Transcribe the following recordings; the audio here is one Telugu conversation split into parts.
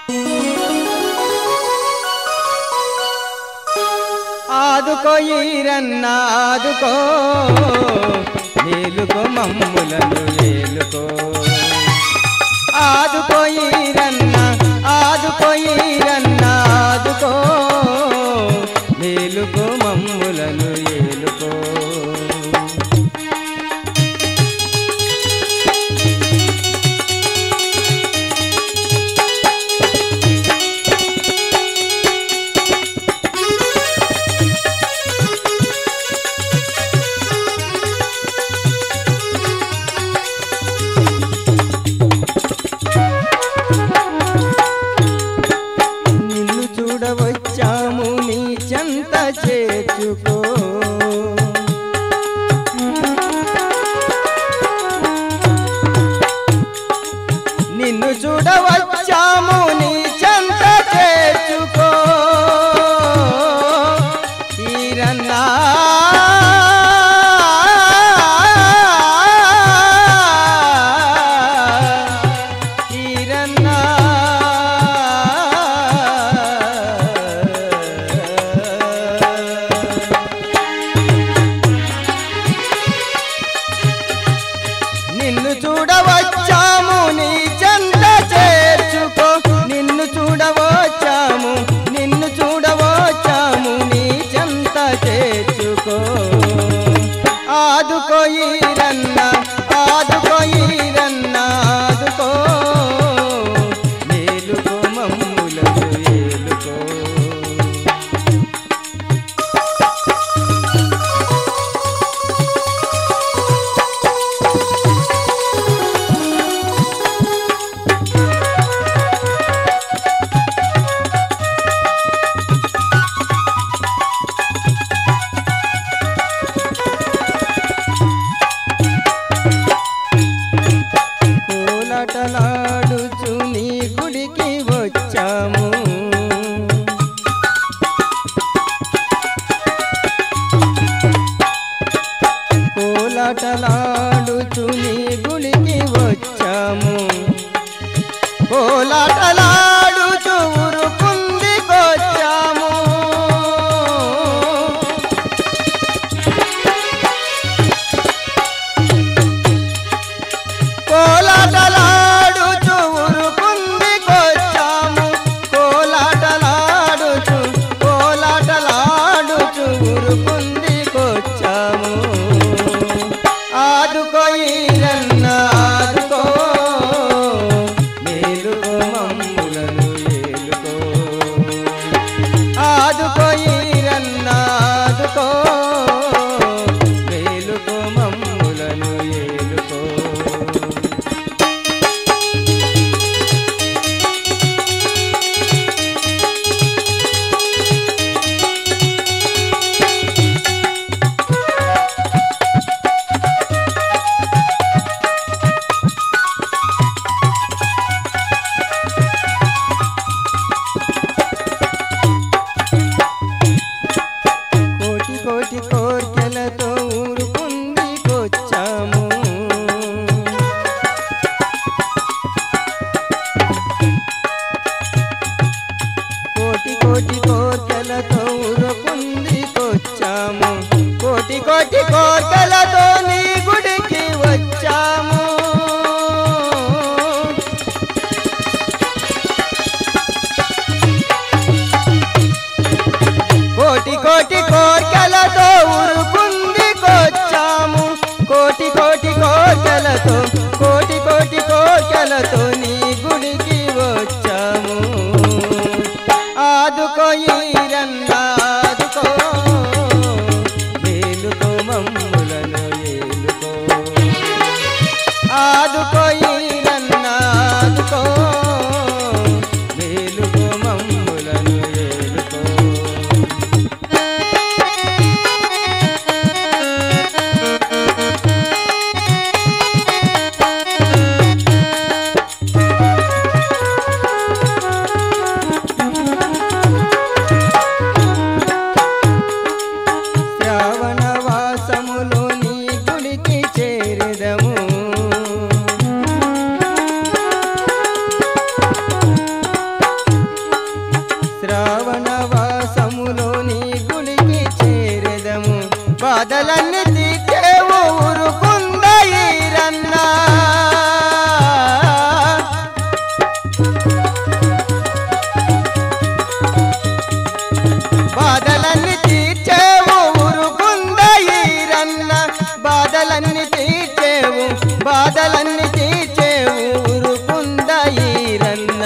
ఆదుకో ఈరన్న ఆదుకో మేలుకో మమ్ములను ఏలుకో ఆదుకో ఈరన్న ఆదుకో ఈరన్న ఆదుకో మేలుకో మమ్ములను ఏలుకో నిన్ను చూడవచ్చాము నీ చెంత చేర్చుకో నిన్ను చూడవచ్చాము నీ చెంత చేర్చుకో ఈరన్నా ఈరన్నా నిన్ను చూడవచ్చాము నీ చంద చేర్చుకో నిన్ను చూడవచ్చాము నిన్ను చూడవచ్చాము నీ చంత చేర్చుకో ఆదుకో ఈరన్న ఆదుకో ఈరన్న ఆదుకో మేలుకో మమ్ములను ఏలుకో కోలాటలాడుచు నీ గుడికి వచ్చాము కోలాటలాడుచు నీ గుడికి వచ్చాము కోలాటలాడుచు ఊరుకుందికొచ్చాము కోలాటలాడుచు ఊరుకుందికొచ్చాము కోలాటలాడుచు కోలాటలాడుచు ఊరుకుందికొచ్చాము ఆదుకో ఈరన్న ఆదుకో మేలుకో మమ్ములను ఏలుకో ఆదుకో ఈరన్న ఆదుకో మేలుకో మమ్ములను ఏలుకో కోటి కోటి కోర్కెలతో ఊరుకుందికొచ్చాము కోటి కోటి కోర్కెలతో ఊరుకుందికొచ్చాము కోటి కోటి కోర్కెలతో నీ గుడికి వచ్చాము కోటి కోటి కోర్కెలతో ఊరుకుందికొచ్చాము కోటి కోటి కోర్కెలతో కోటి కోటి కోర్కెలతో నీ గుడికి వచ్చాము ఆదుకో ఈరన్న ఆదుకో మేలుకో మమ్ములను ఏలుకో ఆదుకో ఈరన్న ఆదుకో మేలుకో మమ్ములను ఏలుకో ఆ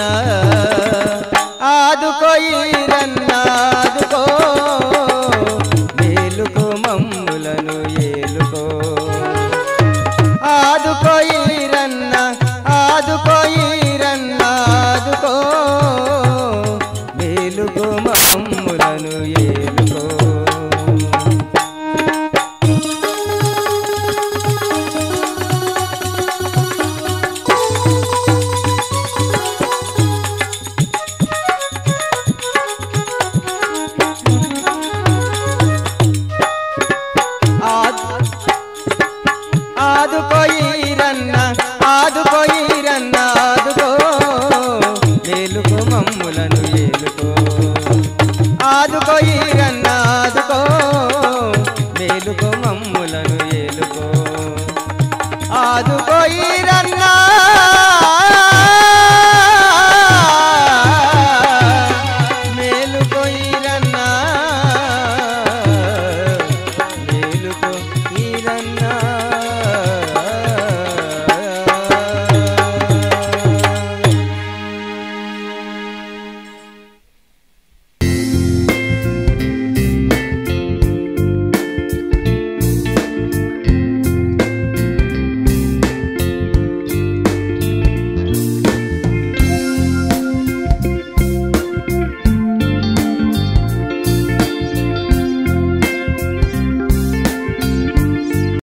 ఆదుకోయి